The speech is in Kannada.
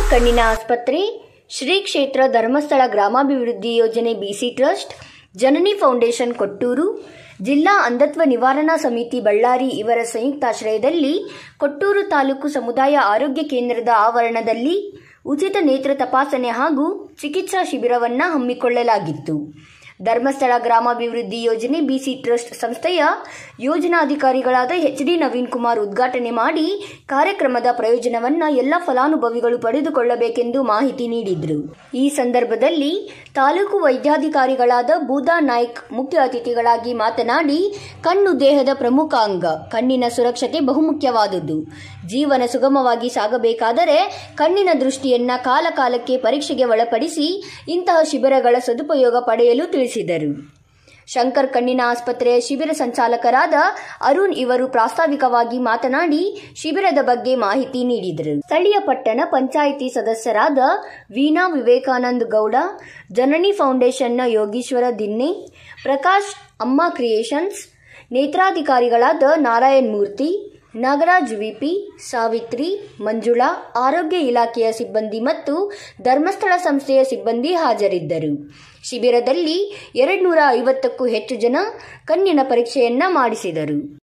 ಕಣ್ಣಿನ ಆಸ್ಪತ್ರೆ ಶ್ರೀ ಕ್ಷೇತ್ರ ಧರ್ಮಸ್ಥಳ ಗ್ರಾಮಾಭಿವೃದ್ಧಿ ಯೋಜನೆ ಬಿಸಿ ಟ್ರಸ್ಟ್ ಜನನಿ ಫೌಂಡೇಶನ್ ಕೊಟ್ಟೂರು ಜಿಲ್ಲಾ ಅಂಧತ್ವ ನಿವಾರಣಾ ಸಮಿತಿ ಬಳ್ಳಾರಿ ಇವರ ಸಂಯುಕ್ತಾಶ್ರಯದಲ್ಲಿ ಕೊಟ್ಟೂರು ತಾಲೂಕು ಸಮುದಾಯ ಆರೋಗ್ಯ ಕೇಂದ್ರದ ಆವರಣದಲ್ಲಿ ಉಚಿತ ನೇತ್ರ ತಪಾಸಣೆ ಹಾಗೂ ಚಿಕಿತ್ಸಾ ಶಿಬಿರವನ್ನು ಹಮ್ಮಿಕೊಳ್ಳಲಾಗಿತ್ತು ಧರ್ಮಸ್ಥಳ ಗ್ರಾಮಾಭಿವೃದ್ಧಿ ಯೋಜನೆ ಬಿಸಿ ಟ್ರಸ್ಟ್ ಸಂಸ್ಥೆಯ ಯೋಜನಾಧಿಕಾರಿಗಳಾದ ಎಚ್ ಡಿ ನವೀನ್ ಕುಮಾರ್ ಉದ್ಘಾಟನೆ ಮಾಡಿ ಕಾರ್ಯಕ್ರಮದ ಪ್ರಯೋಜನವನ್ನ ಎಲ್ಲ ಫಲಾನುಭವಿಗಳು ಪಡೆದುಕೊಳ್ಳಬೇಕೆಂದು ಮಾಹಿತಿ ನೀಡಿದರು ಈ ಸಂದರ್ಭದಲ್ಲಿ ತಾಲೂಕು ವೈದ್ಯಾಧಿಕಾರಿಗಳಾದ ಬೂದಾ ನಾಯ್ಕ್ ಮುಖ್ಯ ಅತಿಥಿಗಳಾಗಿ ಮಾತನಾಡಿ ಕಣ್ಣು ದೇಹದ ಪ್ರಮುಖ ಅಂಗ ಕಣ್ಣಿನ ಸುರಕ್ಷತೆ ಬಹುಮುಖ್ಯವಾದುದು ಜೀವನ ಸುಗಮವಾಗಿ ಸಾಗಬೇಕಾದರೆ ಕಣ್ಣಿನ ದೃಷ್ಟಿಯನ್ನ ಕಾಲ ಕಾಲಕ್ಕೆ ಪರೀಕ್ಷೆಗೆ ಒಳಪಡಿಸಿ ಇಂತಹ ಶಿಬಿರಗಳ ಸದುಪಯೋಗ ಪಡೆಯಲು ತಿಳಿಸಿದರು ಶಂಕರ್ ಕಣ್ಣಿನ ಆಸ್ಪತ್ರೆಯ ಶಿಬಿರ ಸಂಚಾಲಕರಾದ ಅರುಣ್ ಇವರು ಪ್ರಾಸ್ತಾವಿಕವಾಗಿ ಮಾತನಾಡಿ ಶಿಬಿರದ ಬಗ್ಗೆ ಮಾಹಿತಿ ನೀಡಿದರು ಸ್ಥಳೀಯ ಪಟ್ಟಣ ಪಂಚಾಯಿತಿ ಸದಸ್ಯರಾದ ವೀಣಾ ವಿವೇಕಾನಂದ್ ಗೌಡ ಜನನಿ ಫೌಂಡೇಶನ್ನ ಯೋಗೀಶ್ವರ ದಿನ್ನೆ ಪ್ರಕಾಶ್ ಅಮ್ಮ ಕ್ರಿಯೇಷನ್ಸ್ ನೇತ್ರಾಧಿಕಾರಿಗಳಾದ ನಾರಾಯಣ್ ಮೂರ್ತಿ ನಾಗರಾಜ್ ವಿಪಿ ಸಾವಿತ್ರಿ ಮಂಜುಳಾ ಆರೋಗ್ಯ ಇಲಾಖೆಯ ಸಿಬ್ಬಂದಿ ಮತ್ತು ಧರ್ಮಸ್ಥಳ ಸಂಸ್ಥೆಯ ಸಿಬ್ಬಂದಿ ಹಾಜರಿದ್ದರು ಶಿಬಿರದಲ್ಲಿ ಎರಡ್ನೂರ ಐವತ್ತಕ್ಕೂ ಹೆಚ್ಚು ಜನ ಕಣ್ಣಿನ ಪರೀಕ್ಷೆಯನ್ನ ಮಾಡಿಸಿದರು